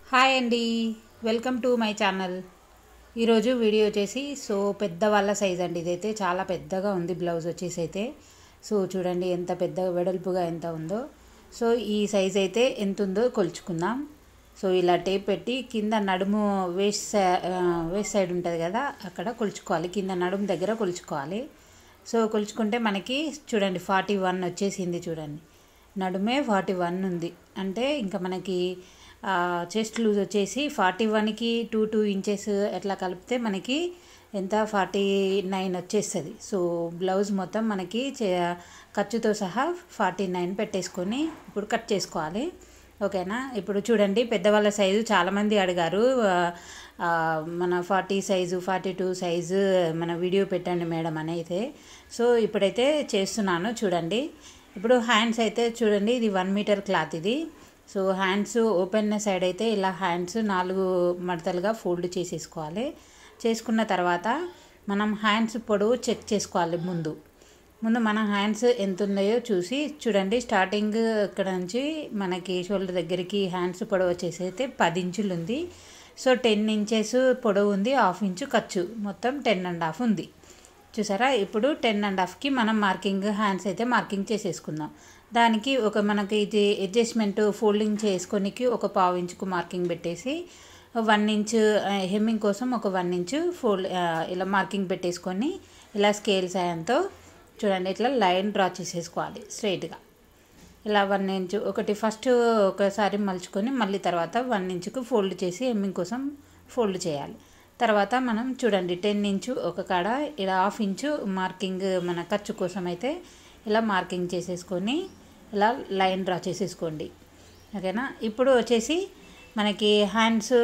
hi అండి welcome to my channel ఈరోజు video వచ్చేసి సో పెద్ద వాళ్ళ సైజ్ అండి ఇదైతే చాలా పెద్దగా ఉంది బ్లౌజ్ వచ్చేసి అయితే సో చూడండి ఎంత పెద్ద వెడల్పుగా ఎంత ఉందో సో ఈ సైజ్ అయితే ఎంత ఉందో కొలుచుకుందాం సో ఇలా టేప్ పెట్టి కింద నడుము వేస్ట్ సై- ఆ, వేస్ట్ సైడ్ ఉంటుంది కదా అక్కడ కొలుచుకోవాలి కింద నడుము దగ్గర కొలుచుకోవాలి సో కొలుచుకుంటే మనకి చూడండి ఫార్టీ వన్ వచ్చేసింది చూడండి నడుమే ఫార్టీ వన్ ఉంది అంటే ఇంకా మనకి చెస్ట్ లూజ్ వచ్చేసి ఫార్టీ వన్కి టూ టూ ఇంచెస్ ఎట్లా కలిపితే మనకి ఎంత ఫార్టీ నైన్ వచ్చేస్తుంది సో బ్లౌజ్ మొత్తం మనకి చే- ఖర్చుతో సహా ఫార్టీ నైన్ పెట్టేసుకొని ఇప్పుడు కట్ చేసుకోవాలి ఓకేనా ఇప్పుడు చూడండి పెద్దవాళ్ళ సైజు చాలామంది అడిగారు ఆ, ఆ, మన forty size forty two size మన వీడియో పెట్టండి మేడం అని అయితే సో ఇప్పుడైతే చేస్తున్నాను చూడండి ఇప్పుడు హ్యాండ్స్ అయితే చూడండి ఇది వన్ మీటర్ క్లాత్ ఇది సో హ్యాండ్స్ ఓపెన్ సైడ్ అయితే ఇలా హ్యాండ్స్ నాలుగు మడతలుగా ఫోల్డ్ చేసేసుకోవాలి చేసుకున్న తర్వాత మనం హ్యాండ్స్ పొడవు చెక్ చేసుకోవాలి ముందు ముందు మన హ్యాండ్స్ ఎంత ఉన్నాయో చూసి చూడండి స్టార్టింగ్ ఇక్కడ నుంచి మనకి షోల్డర్ దగ్గరికి హ్యాండ్స్ పొడవు వచ్చేసి అయితే పది ఇంచులు ఉంది సో టెన్ ఇంచెస్ పొడవు ఉంది హాఫ్ ఇంచు ఖర్చు మొత్తం టెన్ అండ్ హాఫ్ ఉంది చూసారా ఇప్పుడు టెన్ అండ్ హాఫ్కి మనం మార్కింగ్ హ్యాండ్స్ అయితే మార్కింగ్ చేసేసుకుందాం దానికి ఒక మనకి ఇది అడ్జస్ట్మెంట్ ఫోల్డింగ్ చేసుకోనికి ఒక పావు ఇంచుకు మార్కింగ్ పెట్టేసి వన్ ఇంచ్ హెమ్మింగ్ కోసం ఒక వన్ ఇంచ్ ఫోల్డ్ ఇలా మార్కింగ్ పెట్టేసుకొని ఇలా స్కేల్ సాయంతో చూడండి ఇట్లా లైన్ డ్రా చేసేసుకోవాలి స్ట్రైట్గా ఇలా వన్ ఇంచ్ ఒకటి ఫస్ట్ ఒకసారి మలుచుకొని మళ్ళీ తర్వాత వన్ ఇంచుకు ఫోల్డ్ చేసి హెమ్మింగ్ కోసం ఫోల్డ్ చేయాలి తర్వాత మనం చూడండి టెన్ ఇంచు ఒక కాడ ఇలా హాఫ్ ఇంచు మార్కింగ్ మన ఖర్చు కోసం అయితే ఇలా మార్కింగ్ చేసేసుకొని ఇలా లైన్ డ్రా చేసేసుకోండి ఓకేనా ఇప్పుడు వచ్చేసి మనకి హ్యాండ్స్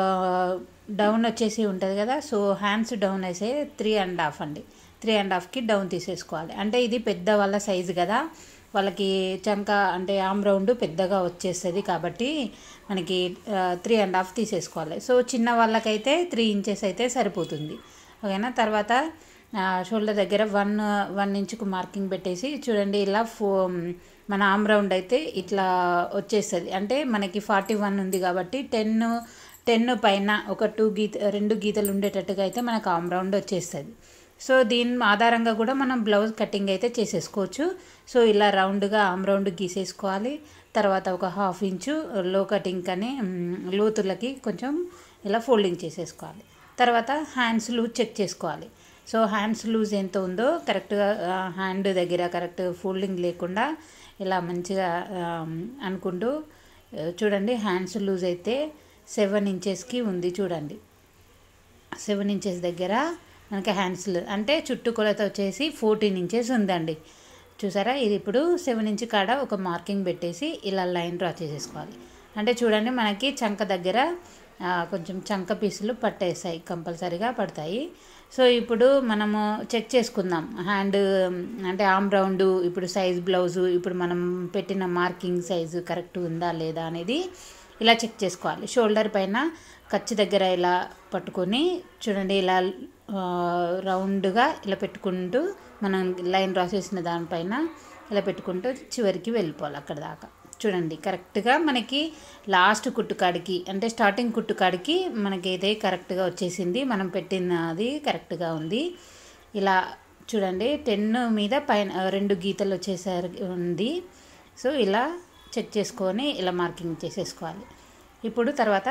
డౌన్ వచ్చేసి ఉంటుంది కదా సో హ్యాండ్స్ డౌన్ అయితే త్రీ అండ్ హాఫ్ అండి త్రీ అండ్ హాఫ్కి డౌన్ తీసేసుకోవాలి అంటే ఇది పెద్ద వాళ్ళ సైజు కదా వాళ్ళకి చంక అంటే ఆమ్ రౌండ్ పెద్దగా వచ్చేస్తుంది కాబట్టి మనకి త్రీ అండ్ హాఫ్ తీసేసుకోవాలి సో చిన్న వాళ్ళకైతే త్రీ ఇంచెస్ అయితే సరిపోతుంది ఓకేనా తర్వాత షోల్డర్ దగ్గర వన్ వన్ ఇంచుకు మార్కింగ్ పెట్టేసి చూడండి ఇలా ఫో మన ఆమ్ రౌండ్ అయితే ఇట్లా వచ్చేస్తుంది అంటే మనకి ఫార్టీ వన్ ఉంది కాబట్టి టెన్ టెన్ పైన ఒక టూ గీత రెండు గీతలు ఉండేటట్టుగా అయితే మనకు ఆమ్ రౌండ్ వచ్చేస్తుంది సో దీని ఆధారంగా కూడా మనం బ్లౌజ్ కటింగ్ అయితే చేసేసుకోవచ్చు సో ఇలా రౌండ్గా ఆమ్ రౌండ్ గీసేసుకోవాలి తర్వాత ఒక హాఫ్ ఇంచు లో కటింగ్ అని మ్, లోతులకి కొంచెం ఇలా ఫోల్డింగ్ చేసేసుకోవాలి తర్వాత హ్యాండ్స్ లూజ్ చెక్ చేసుకోవాలి సో హ్యాండ్స్ లూజ్ ఎంత ఉందో కరెక్ట్గా హ్యాండ్ దగ్గర కరెక్ట్ ఫోల్డింగ్ లేకుండా ఇలా మంచిగా ఆ, అనుకుంటూ ఆ, చూడండి హ్యాండ్స్ లూజ్ అయితే సెవెన్ ఇంచెస్కి ఉంది చూడండి సెవెన్ ఇంచెస్ దగ్గర మనకి హ్యాండ్స్ అంటే చుట్టూ కొలత వచ్చేసి ఫోర్టీన్ ఇంచెస్ ఉందండి చూసారా ఇది ఇప్పుడు సెవెన్ ఇంచ్ కాడ ఒక మార్కింగ్ పెట్టేసి ఇలా లైన్ డ్రా చేసేసుకోవాలి అంటే చూడండి మనకి చంక దగ్గర ఆ, కొంచెం చంక పీసులు పట్టేస్తాయి కంపల్సరీగా పడతాయి సో ఇప్పుడు మనము చెక్ చేసుకుందాం హ్యాండ్ అంటే ఆమ్ రౌండ్ ఇప్పుడు సైజ్ బ్లౌజు ఇప్పుడు మనం పెట్టిన మార్కింగ్ సైజు కరెక్ట్ ఉందా లేదా అనేది ఇలా చెక్ చేసుకోవాలి షోల్డర్ పైన ఖర్చు దగ్గర ఇలా పట్టుకొని చూడండి ఇలా ఆ, రౌండ్గా ఇలా పెట్టుకుంటూ మనం లైన్ డ్రా చేసిన దానిపైన ఇలా పెట్టుకుంటూ చివరికి వెళ్ళిపోవాలి అక్కడ దాకా చూడండి కరెక్ట్గా మనకి లాస్ట్ కుట్టుకాడికి అంటే స్టార్టింగ్ కుట్టుకాడికి మనకి ఇదే కరెక్ట్గా వచ్చేసింది మనం పెట్టినది కరెక్ట్గా ఉంది ఇలా చూడండి టెన్ మీద పైన రెండు గీతలు వచ్చేసరికి ఉంది సో ఇలా చెక్ చేసుకొని ఇలా మార్కింగ్ చేసేసుకోవాలి ఇప్పుడు తర్వాత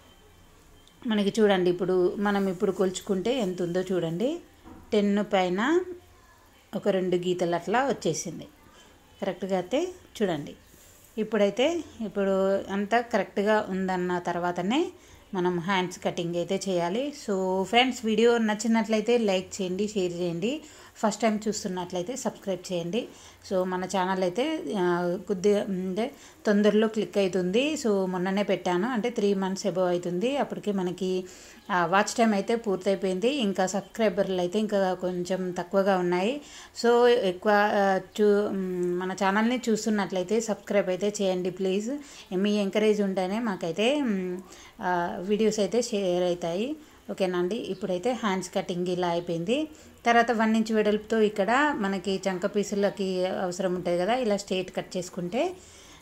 మనకి చూడండి ఇప్పుడు మనం ఇప్పుడు కొలుచుకుంటే ఎంత ఉందో చూడండి టెన్ పైన ఒక రెండు గీతలు అట్లా వచ్చేసింది కరెక్ట్గా అయితే చూడండి ఇప్పుడైతే ఇప్పుడు అంతా కరెక్ట్గా ఉందన్న తర్వాతనే మనం హ్యాండ్స్ కటింగ్ అయితే చేయాలి సో ఫ్రెండ్స్ వీడియో నచ్చినట్లయితే లైక్ చేయండి షేర్ చేయండి ఫస్ట్ టైం చూస్తున్నట్లయితే సబ్స్క్రైబ్ చేయండి సో మన ఛానల్ అయితే ఆ, కొద్దిగా అంటే తొందరలో క్లిక్ అవుతుంది సో మొన్ననే పెట్టాను అంటే త్రీ మంత్స్ ఎబో అవుతుంది అప్పటికి మనకి వాచ్ టైం అయితే పూర్తయిపోయింది ఇంకా సబ్స్క్రైబర్లు అయితే ఇంకా కొంచెం తక్కువగా ఉన్నాయి సో ఎక్కువ ఆ, చూ మ్, మన ఛానల్ని చూస్తున్నట్లయితే సబ్స్క్రైబ్ అయితే చేయండి ప్లీజ్ మీ ఎంకరేజ్ ఉంటేనే మాకైతే మ్, ఆ, వీడియోస్ అయితే షేర్ అవుతాయి ఓకేనా అండి ఇప్పుడైతే హ్యాండ్స్ కటింగ్ ఇలా అయిపోయింది తర్వాత వన్ ఇంచ్ వెడల్పుతో ఇక్కడ మనకి చంక పీసులకి అవసరం ఉంటుంది కదా ఇలా స్ట్రైట్ కట్ చేసుకుంటే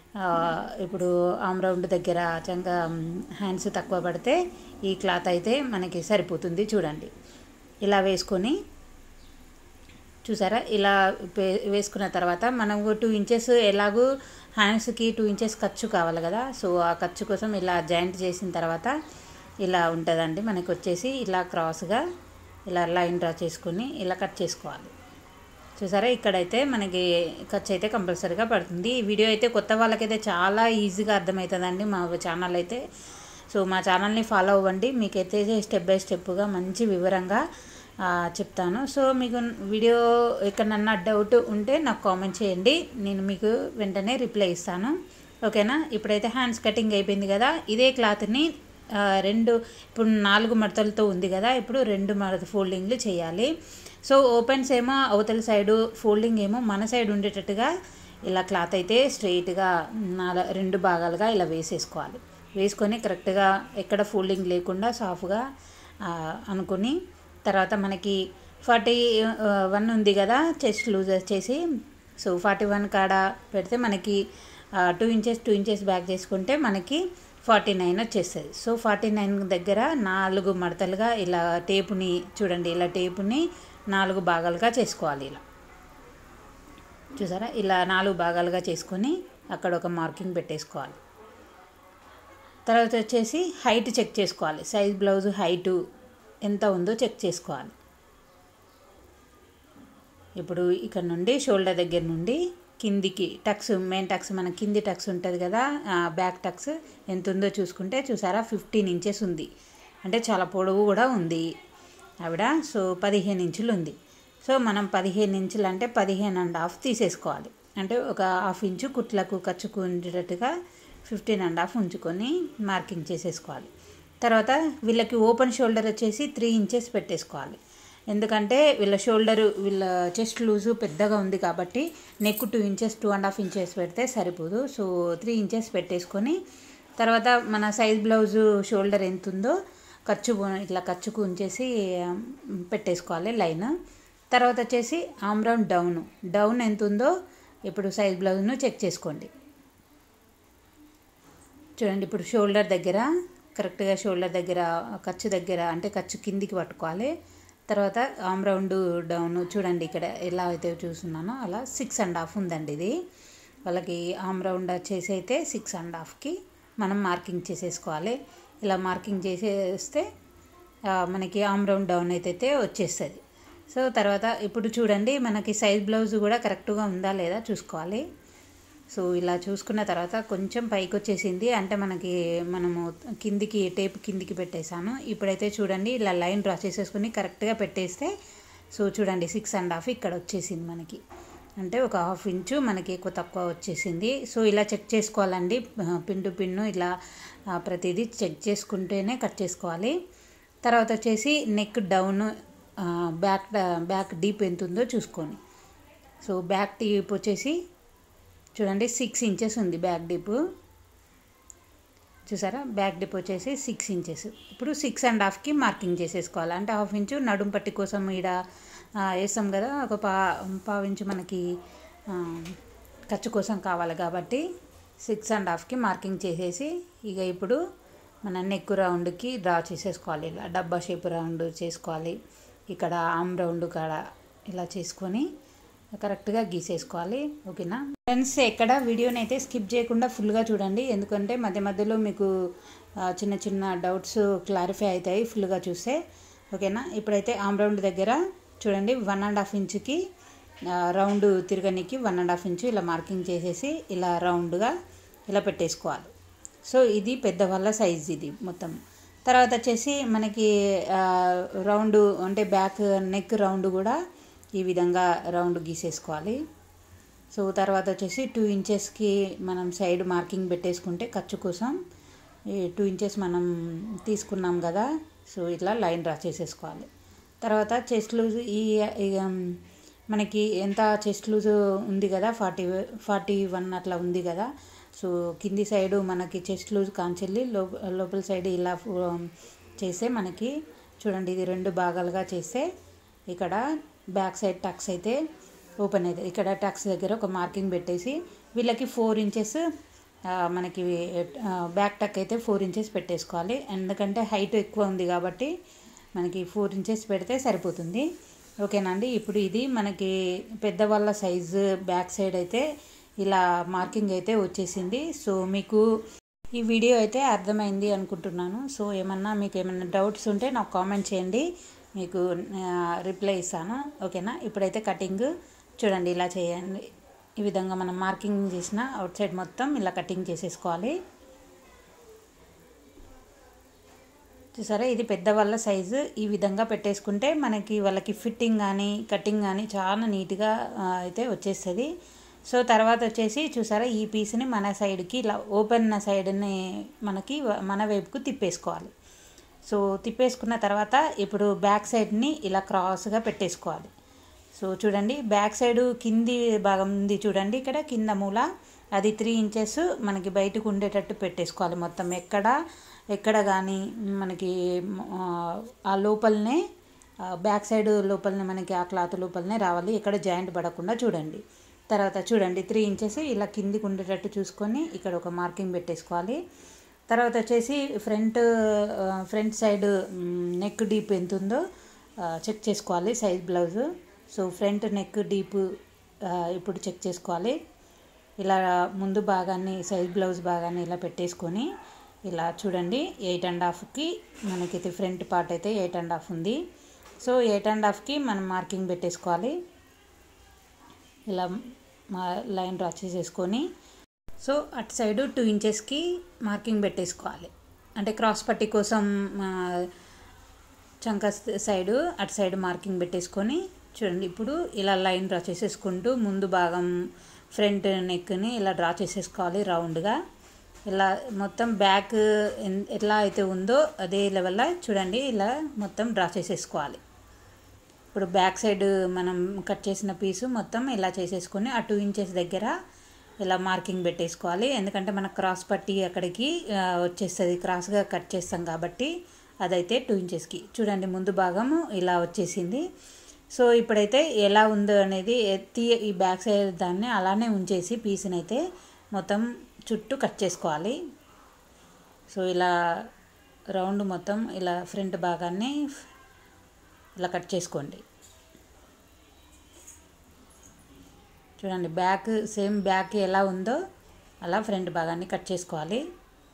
ఆ, ఇప్పుడు ఆమ్ రౌండ్ దగ్గర చంక హ్యాండ్స్ తక్కువ పడితే ఈ క్లాత్ అయితే మనకి సరిపోతుంది చూడండి ఇలా వేసుకొని చూసారా ఇలా వే- వేసుకున్న తర్వాత మనం టూ ఇంచెస్ ఎలాగూ హ్యాండ్స్కి టూ ఇంచెస్ ఖర్చు కావాలి కదా సో ఆ ఖర్చు కోసం ఇలా జాయింట్ చేసిన తర్వాత ఇలా ఉంటుందండి మనకి వచ్చేసి ఇలా క్రాస్గా ఇలా లైన్ డ్రా చేసుకొని ఇలా కట్ చేసుకోవాలి చూసారా ఇక్కడైతే మనకి ఖర్చు అయితే కంపల్సరీగా పడుతుంది ఈ వీడియో అయితే కొత్త వాళ్ళకైతే చాలా ఈజీగా అర్థమవుతుందండి మా ఛానల్ అయితే సో మా ఛానల్ని ఫాలో అవ్వండి మీకైతే స్టెప్ బై స్టెప్గా మంచి వివరంగా ఆ, చెప్తాను సో మీకు వీడియో ఎక్కడన్నా డౌట్ ఉంటే నాకు కామెంట్ చేయండి నేను మీకు వెంటనే రిప్లై ఇస్తాను ఓకేనా ఇప్పుడైతే హ్యాండ్స్ కటింగ్ అయిపోయింది కదా ఇదే క్లాత్ని ఆ, రెండు ఇప్పుడు నాలుగు మడతలతో ఉంది కదా ఇప్పుడు రెండు మడత ఫోల్డింగ్లు చేయాలి సో ఓపెన్స్ ఏమో అవతల సైడు ఫోల్డింగ్ ఏమో మన సైడ్ ఉండేటట్టుగా ఇలా క్లాత్ అయితే స్ట్రైట్గా నాల రెండు భాగాలుగా ఇలా వేసేసుకోవాలి వేసుకొని కరెక్ట్గా ఎక్కడ ఫోల్డింగ్ లేకుండా సాఫ్గా అనుకొని తర్వాత మనకి ఫార్టీ వన్ ఉంది కదా చెస్ట్ లూజ్ చేసి సో ఫార్టీ వన్ కాడ పెడితే మనకి two inches two inches back చేసుకుంటే మనకి ఫార్టీ నైన్ వచ్చేస్తుంది సో ఫార్టీ నైన్ దగ్గర నాలుగు మడతలుగా ఇలా టేపుని చూడండి ఇలా టేపుని నాలుగు భాగాలుగా చేసుకోవాలి ఇలా చూసారా ఇలా నాలుగు భాగాలుగా చేసుకొని అక్కడ ఒక మార్కింగ్ పెట్టేసుకోవాలి తర్వాత వచ్చేసి హైట్ చెక్ చేసుకోవాలి సైజ్ బ్లౌజ్ హైటు ఎంత ఉందో చెక్ చేసుకోవాలి ఇప్పుడు ఇక్కడ నుండి షోల్డర్ దగ్గర నుండి కిందికి టక్స్ మెయిన్ టక్స్ మన కింది టక్స్ ఉంటుంది కదా ఆ, బ్యాక్ టక్స్ ఎంత ఉందో చూసుకుంటే చూసారా ఫిఫ్టీన్ ఇంచెస్ ఉంది అంటే చాలా పొడవు కూడా ఉంది ఆవిడ సో పదిహేను ఇంచులు ఉంది సో మనం పదిహేను ఇంచులు అంటే పదిహేను అండ్ హాఫ్ తీసేసుకోవాలి అంటే ఒక హాఫ్ ఇంచు కుట్లకు ఖర్చుకు ఉండేటట్టుగా ఫిఫ్టీన్ అండ్ హాఫ్ ఉంచుకొని మార్కింగ్ చేసేసుకోవాలి తర్వాత వీళ్ళకి ఓపెన్ షోల్డర్ వచ్చేసి త్రీ ఇంచెస్ పెట్టేసుకోవాలి ఎందుకంటే వీళ్ళ షోల్డరు వీళ్ళ చెస్ట్ లూజు పెద్దగా ఉంది కాబట్టి neck two inches two and half inches పెడితే సరిపోదు సో త్రీ ఇంచెస్ పెట్టేసుకొని తర్వాత మన సైజ్ బ్లౌజు షోల్డర్ ఎంత ఉందో ఖర్చు ఇట్లా ఖర్చుకు ఉంచేసి ఆ, పెట్టేసుకోవాలి లైన్ తర్వాత వచ్చేసి ఆమ్ రౌండ్ డౌన్ డౌన్ ఎంత ఉందో ఇప్పుడు సైజ్ బ్లౌజ్ను చెక్ చేసుకోండి చూడండి ఇప్పుడు షోల్డర్ దగ్గర కరెక్ట్గా షోల్డర్ దగ్గర ఖర్చు దగ్గర అంటే ఖర్చు కిందికి పట్టుకోవాలి తర్వాత ఆమ్ రౌండ్ డౌన్ చూడండి ఇక్కడ ఎలా అయితే చూస్తున్నానో అలా సిక్స్ అండ్ హాఫ్ ఉందండి ఇది వాళ్ళకి ఆమ్ రౌండ్ వచ్చేసి అయితే సిక్స్ అండ్ హాఫ్కి మనం మార్కింగ్ చేసేసుకోవాలి ఇలా మార్కింగ్ చేసేస్తే ఆ, మనకి ఆమ్ రౌండ్ డౌన్ అయితే వచ్చేస్తుంది సో తర్వాత ఇప్పుడు చూడండి మనకి సైజ్ బ్లౌజ్ కూడా కరెక్ట్గా ఉందా లేదా చూసుకోవాలి సో ఇలా చూసుకున్న తర్వాత కొంచెం పైకి వచ్చేసింది అంటే మనకి మనము కిందికి టేప్ కిందికి పెట్టేశాను ఇప్పుడైతే చూడండి ఇలా లైన్ డ్రా చేసేసుకుని కరెక్ట్గా పెట్టేస్తే సో చూడండి సిక్స్ అండ్ హాఫ్ ఇక్కడ వచ్చేసింది మనకి అంటే ఒక హాఫ్ ఇంచు మనకి ఎక్కువ తక్కువ వచ్చేసింది సో ఇలా చెక్ చేసుకోవాలండి పిన్ టు పిన్ను ఇలా ఆ, ప్రతిదీ చెక్ చేసుకుంటేనే కట్ చేసుకోవాలి తర్వాత వచ్చేసి neck down back back deep ఎంత ఉందో చూసుకోండి సో బ్యాక్ డీప్ వచ్చేసి చూడండి సిక్స్ ఇంచెస్ ఉంది బ్యాక్ డిప్ చూసారా బ్యాక్ డిప్ వచ్చేసి సిక్స్ ఇంచెస్ ఇప్పుడు సిక్స్ అండ్ హాఫ్కి మార్కింగ్ చేసేసుకోవాలి అంటే హాఫ్ ఇంచు నడుం పట్టి కోసం ఈడ ఆ, వేస్తాం కదా ఒక పా పావు ఇంచు మనకి ఆ, ఖర్చు కోసం కావాలి కాబట్టి సిక్స్ అండ్ హాఫ్కి మార్కింగ్ చేసేసి ఇక ఇప్పుడు మన నెక్ రౌండ్కి డ్రా చేసేసుకోవాలి ఇలా డబ్బా షేప్ రౌండ్ చేసుకోవాలి ఇక్కడ ఆమ్ రౌండ్ కాడ ఇలా చేసుకొని కరెక్ట్గా గీసేసుకోవాలి ఓకేనా ఫ్రెండ్స్ ఎక్కడ వీడియోని అయితే స్కిప్ చేయకుండా ఫుల్గా చూడండి ఎందుకంటే మధ్య మధ్యలో మీకు ఆ, చిన్న చిన్న డౌట్స్ క్లారిఫై అవుతాయి ఫుల్గా చూస్తే ఓకేనా ఇప్పుడైతే ఆమ్ రౌండ్ దగ్గర చూడండి వన్ అండ్ హాఫ్ ఇంచుకి ఆ, రౌండ్ తిరగనికి వన్ అండ్ హాఫ్ ఇంచు ఇలా మార్కింగ్ చేసేసి ఇలా రౌండ్గా ఇలా పెట్టేసుకోవాలి సో ఇది పెద్దవాళ్ళ సైజ్ ఇది మొత్తం తర్వాత వచ్చేసి మనకి ఆ, రౌండ్ అంటే బ్యాక్ నెక్ రౌండ్ కూడా ఈ విధంగా రౌండ్ గీసేసుకోవాలి సో తర్వాత వచ్చేసి టూ ఇంచెస్కి మనం సైడ్ మార్కింగ్ పెట్టేసుకుంటే ఖర్చు కోసం ఈ టూ ఇంచెస్ మనం తీసుకున్నాం కదా సో ఇట్లా లైన్ డ్రా చేసేసుకోవాలి తర్వాత చెస్ట్ లూజ్ ఈ ఇక మనకి ఎంత చెస్ట్ లూజ్ ఉంది కదా ఫార్టీ ఫార్టీ వన్ అట్లా ఉంది కదా సో కింది సైడు మనకి చెస్ట్ లూజ్ కాంచెల్లి లో లోపల సైడ్ ఇలా ఫు- చేస్తే మనకి చూడండి ఇది రెండు భాగాలుగా చేస్తే ఇక్కడ బ్యాక్ సైడ్ టక్స్ అయితే ఓపెన్ అవుతుంది ఇక్కడ టక్స్ దగ్గర ఒక మార్కింగ్ పెట్టేసి వీళ్ళకి ఫోర్ ఇంచెస్ ఆ, మనకి ఆ, బ్యాక్ టక్ అయితే ఫోర్ ఇంచెస్ పెట్టేసుకోవాలి ఎందుకంటే హైట్ ఎక్కువ ఉంది కాబట్టి మనకి ఫోర్ ఇంచెస్ పెడితే సరిపోతుంది ఓకేనా అండి ఇప్పుడు ఇది మనకి పెద్దవాళ్ళ సైజు బ్యాక్ సైడ్ అయితే ఇలా మార్కింగ్ అయితే వచ్చేసింది సో మీకు ఈ వీడియో అయితే అర్థమైంది అనుకుంటున్నాను సో ఏమన్నా మీకు ఏమన్నా డౌట్స్ ఉంటే నాకు కామెంట్ చేయండి మీకు రిప్లై ఇస్తాను ఓకేనా ఇప్పుడైతే కటింగ్ చూడండి ఇలా చేయండి ఈ విధంగా మనం మార్కింగ్ చేసిన అవుట్ సైడ్ మొత్తం ఇలా కటింగ్ చేసేసుకోవాలి చూసారా ఇది పెద్దవాళ్ళ సైజు ఈ విధంగా పెట్టేసుకుంటే మనకి వాళ్ళకి ఫిట్టింగ్ కానీ కటింగ్ కానీ చాలా నీట్గా ఆ, అయితే వచ్చేస్తుంది సో తర్వాత వచ్చేసి చూసారా ఈ పీస్ని మన సైడ్కి ఇలా ఓపెన్ సైడ్ని మనకి వ- మన వైపుకు తిప్పేసుకోవాలి సో తిప్పేసుకున్న తర్వాత ఇప్పుడు బ్యాక్ సైడ్ని ఇలా క్రాస్గా పెట్టేసుకోవాలి సో చూడండి బ్యాక్ సైడ్ కింది భాగం ఉంది చూడండి ఇక్కడ కింద మూల అది త్రీ ఇంచెస్ మనకి బయటకు ఉండేటట్టు పెట్టేసుకోవాలి మొత్తం ఎక్కడ ఎక్కడ కానీ మనకి ఆ, ఆ లోపలనే ఆ, బ్యాక్ సైడ్ లోపలనే మనకి ఆ క్లాత్ లోపలనే రావాలి ఎక్కడ జాయింట్ పడకుండా చూడండి తర్వాత చూడండి త్రీ ఇంచెస్ ఇలా కిందికి ఉండేటట్టు చూసుకొని ఇక్కడ ఒక మార్కింగ్ పెట్టేసుకోవాలి తర్వాత వచ్చేసి ఫ్రంట్ ఆ, ఫ్రంట్ సైడ్ మ్, నెక్ డీప్ ఎంత ఉందో ఆ, చెక్ చేసుకోవాలి size blouse so front neck deep ఆ, ఇప్పుడు చెక్ చేసుకోవాలి ఇలా ముందు భాగాన్ని సైజ్ బ్లౌజ్ భాగాన్ని ఇలా పెట్టేసుకొని ఇలా చూడండి ఎయిట్ అండ్ హాఫ్కి మనకైతే ఫ్రంట్ పార్ట్ అయితే ఎయిట్ అండ్ హాఫ్ ఉంది సో ఎయిట్ అండ్ హాఫ్కి మనం మార్కింగ్ పెట్టేసుకోవాలి ఇలా మా లైన్ డ్రా చేసేసుకొని సో అటు సైడు టూ ఇంచెస్కి మార్కింగ్ పెట్టేసుకోవాలి అంటే క్రాస్ పట్టి కోసం ఆ, చంక సైడు అటు సైడ్ మార్కింగ్ పెట్టేసుకొని చూడండి ఇప్పుడు ఇలా లైన్ డ్రా చేసేసుకుంటూ ముందు భాగం ఫ్రంట్ నెక్ని ఇలా డ్రా చేసేసుకోవాలి రౌండ్గా ఇలా మొత్తం బ్యాక్ ఎన్- ఎట్లా అయితే ఉందో అదే లెవెల్లో చూడండి ఇలా మొత్తం డ్రా చేసేసుకోవాలి ఇప్పుడు బ్యాక్ సైడ్ మనం కట్ చేసిన పీసు మొత్తం ఇలా చేసేసుకొని ఆ టూ ఇంచెస్ దగ్గర ఇలా మార్కింగ్ పెట్టేసుకోవాలి ఎందుకంటే మన క్రాస్ పట్టి అక్కడికి ఆ, వచ్చేస్తుంది క్రాస్గా కట్ చేస్తాం కాబట్టి అదైతే టూ ఇంచెస్కి చూడండి ముందు భాగము ఇలా వచ్చేసింది సో ఇప్పుడైతే ఎలా ఉందో అనేది ఎత్తి ఈ బ్యాక్ సైడ్ దాన్ని అలానే ఉంచేసి పీస్ని అయితే మొత్తం చుట్టూ కట్ చేసుకోవాలి సో ఇలా రౌండ్ మొత్తం ఇలా ఫ్రంట్ భాగాన్ని ఇలా కట్ చేసుకోండి చూడండి బ్యాక్ సేమ్ బ్యాక్ ఎలా ఉందో అలా ఫ్రంట్ భాగాన్ని కట్ చేసుకోవాలి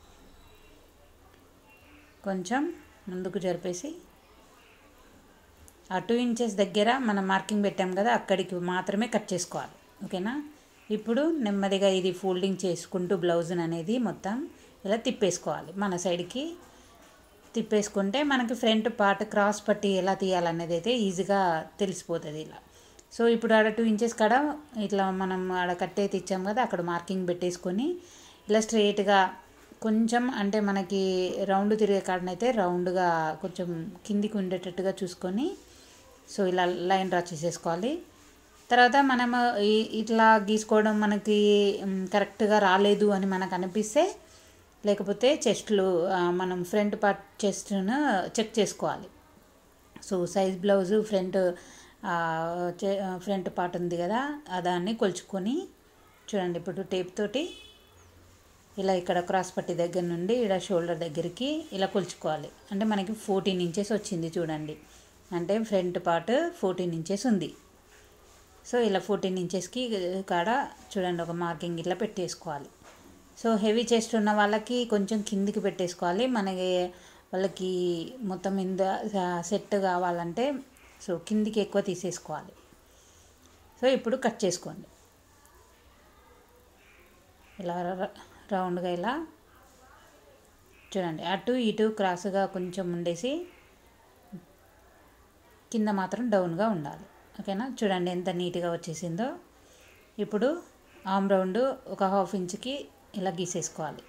కొంచెం ముందుకు జరిపేసి ఆ టూ ఇంచెస్ దగ్గర మనం మార్కింగ్ పెట్టాం కదా అక్కడికి మాత్రమే కట్ చేసుకోవాలి ఓకేనా ఇప్పుడు నెమ్మదిగా ఇది ఫోల్డింగ్ చేసుకుంటూ బ్లౌజ్ అనేది మొత్తం ఇలా తిప్పేసుకోవాలి మన సైడ్కి తిప్పేసుకుంటే మనకి ఫ్రంట్ పార్ట్ క్రాస్ పట్టి ఎలా తీయాలనేది అయితే ఈజీగా తెలిసిపోతుంది ఇలా సో ఇప్పుడు ఆడ టూ ఇంచెస్ కాడ ఇట్లా మనం ఆడ కట్టేది ఇచ్చాం కదా అక్కడ మార్కింగ్ పెట్టేసుకొని ఇలా స్ట్రైట్గా కొంచెం అంటే మనకి రౌండ్ తిరిగే కాడనైతే రౌండ్గా కొంచెం కిందికి ఉండేటట్టుగా చూసుకొని సో ఇలా లైన్ డ్రా చేసేసుకోవాలి తర్వాత మనం ఈ- ఇట్లా గీసుకోవడం మనకి మ్, కరెక్ట్గా రాలేదు అని మనకు అనిపిస్తే లేకపోతే చెస్ట్లు ఆ, మనం ఫ్రంట్ పార్ట్ చెస్ట్ను చెక్ చేసుకోవాలి సో సైజ్ బ్లౌజ్ ఫ్రంట్ ఆ, చె- ఫ్రంట్ పార్ట్ ఉంది కదా ఆ దాన్ని కొలుచుకొని చూడండి ఇప్పుడు టేప్ తోటి ఇలా ఇక్కడ క్రాస్ పట్టి దగ్గర నుండి ఇక్కడ షోల్డర్ దగ్గరికి ఇలా కొలుచుకోవాలి అంటే మనకి ఫోర్టీన్ ఇంచెస్ వచ్చింది చూడండి అంటే ఫ్రంట్ పార్ట్ ఫోర్టీన్ ఇంచెస్ ఉంది సో ఇలా ఫోర్టీన్ ఇంచెస్కి కాడ చూడండి ఒక మార్కింగ్ ఇట్లా పెట్టేసుకోవాలి సో హెవీ చెస్ట్ ఉన్న వాళ్ళకి కొంచెం కిందికి పెట్టేసుకోవాలి మనకి వాళ్ళకి మొత్తం ఇంద సెట్ కావాలంటే సో కిందికి ఎక్కువ తీసేసుకోవాలి సో ఇప్పుడు కట్ చేసుకోండి ఇలా ర- రౌండ్గా ఇలా చూడండి అటు ఇటు క్రాస్గా కొంచెం ఉండేసి కింద మాత్రం డౌన్గా ఉండాలి ఓకేనా చూడండి ఎంత నీట్గా వచ్చేసిందో ఇప్పుడు ఆమ్ రౌండ్ ఒక హాఫ్ ఇంచ్కి ఇలా గీసేసుకోవాలి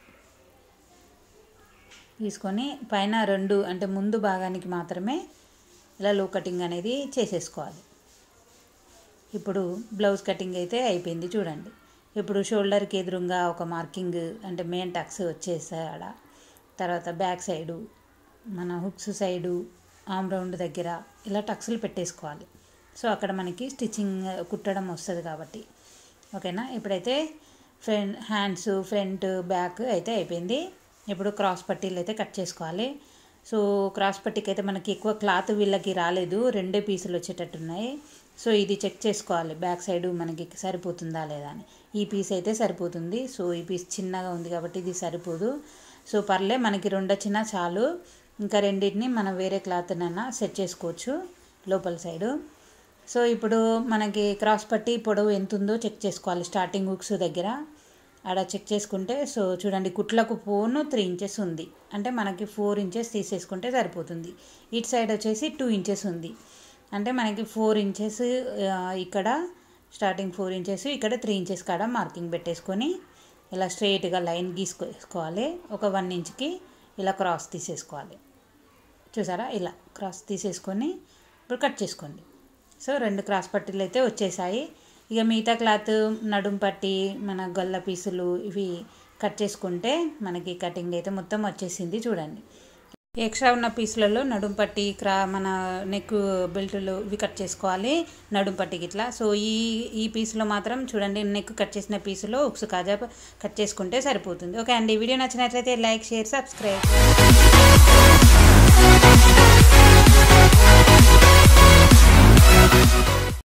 గీసుకొని పైన రెండు అంటే ముందు భాగానికి మాత్రమే ఇలా లో కటింగ్ అనేది చేసేసుకోవాలి ఇప్పుడు బ్లౌజ్ కటింగ్ అయితే అయిపోయింది చూడండి ఇప్పుడు షోల్డర్కి ఎదురుగా ఒక మార్కింగ్ అంటే మెయిన్ టక్స్ వచ్చేసాయి ఆడ తర్వాత బ్యాక్ సైడు మన హుక్స్ సైడు ఆమ్ రౌండ్ దగ్గర ఇలా టక్స్లు పెట్టేసుకోవాలి సో అక్కడ మనకి స్టిచ్చింగ్ కుట్టడం వస్తుంది కాబట్టి ఓకేనా ఇప్పుడైతే ఫ్రంట్ హ్యాండ్స్ ఫ్రంట్ బ్యాక్ అయితే అయిపోయింది ఇప్పుడు క్రాస్ పట్టీలు అయితే కట్ చేసుకోవాలి సో క్రాస్ పట్టీకి అయితే మనకి ఎక్కువ క్లాత్ వీళ్ళకి రాలేదు రెండే పీసులు వచ్చేటట్టున్నాయి సో ఇది చెక్ చేసుకోవాలి బ్యాక్ సైడ్ మనకి సరిపోతుందా లేదా అని ఈ పీస్ అయితే సరిపోతుంది సో ఈ పీస్ చిన్నగా ఉంది కాబట్టి ఇది సరిపోదు సో పర్లే మనకి రెండు వచ్చినా చాలు ఇంకా రెండింటిని మనం వేరే క్లాత్నైనా సెట్ చేసుకోవచ్చు లోపల సైడు సో ఇప్పుడు మనకి క్రాస్ పట్టి పొడవు ఎంత ఉందో చెక్ చేసుకోవాలి స్టార్టింగ్ హుక్స్ దగ్గర ఆడ చెక్ చేసుకుంటే సో చూడండి కుట్లకు పోను త్రీ ఇంచెస్ ఉంది అంటే మనకి ఫోర్ ఇంచెస్ తీసేసుకుంటే సరిపోతుంది ఇటు సైడ్ వచ్చేసి టూ ఇంచెస్ ఉంది అంటే మనకి ఫోర్ ఇంచెస్ ఇక్కడ స్టార్టింగ్ ఫోర్ ఇంచెస్ ఇక్కడ త్రీ ఇంచెస్ కాడ మార్కింగ్ పెట్టేసుకొని ఇలా స్ట్రైట్గా లైన్ గీసుకోవాలి ఒక వన్ ఇంచ్కి ఇలా క్రాస్ తీసేసుకోవాలి చూసారా ఇలా క్రాస్ తీసేసుకొని ఇప్పుడు కట్ చేసుకోండి సో రెండు క్రాస్ పట్టీలు అయితే వచ్చేసాయి ఇక మిగతా క్లాత్ నడుం పట్టి మన గొల్ల పీసులు ఇవి కట్ చేసుకుంటే మనకి కటింగ్ అయితే మొత్తం వచ్చేసింది చూడండి ఎక్స్ట్రా ఉన్న పీసులలో నడుం పట్టి క్రా మన నెక్ బెల్టులు ఇవి కట్ చేసుకోవాలి నడుం పట్టికి ఇట్లా సో ఈ ఈ పీసులో మాత్రం చూడండి నెక్ కట్ చేసిన పీసులో ఉక్సు కాజా కట్ చేసుకుంటే సరిపోతుంది ఓకే అండి వీడియో నచ్చినట్లయితే లైక్ షేర్ సబ్స్క్రైబ్